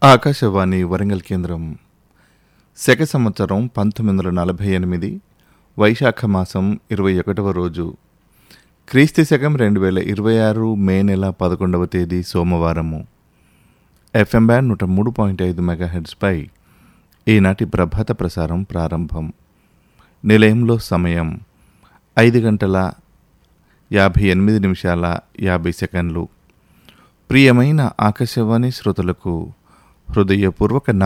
ఆకాశవాణి వరంగల్ కేంద్రం శక సంవత్సరం పంతొమ్మిది వందల నలభై ఎనిమిది వైశాఖ మాసం ఇరవై ఒకటవ రోజు క్రీస్తు శకం రెండు వేల ఇరవై ఆరు మే నెల పదకొండవ తేదీ సోమవారము ఎఫ్ఎం బ్యాండ్ నూట మూడు పాయింట్ ఐదు మెగాహెడ్స్పై ఈనాటి ప్రభాత ప్రసారం ప్రారంభం నిలయంలో సమయం ఐదు గంటల యాభై ఎనిమిది నిమిషాల యాభై సెకండ్లు ప్రియమైన ఆకాశవాణి శ్రోతలకు హృదయపూర్వక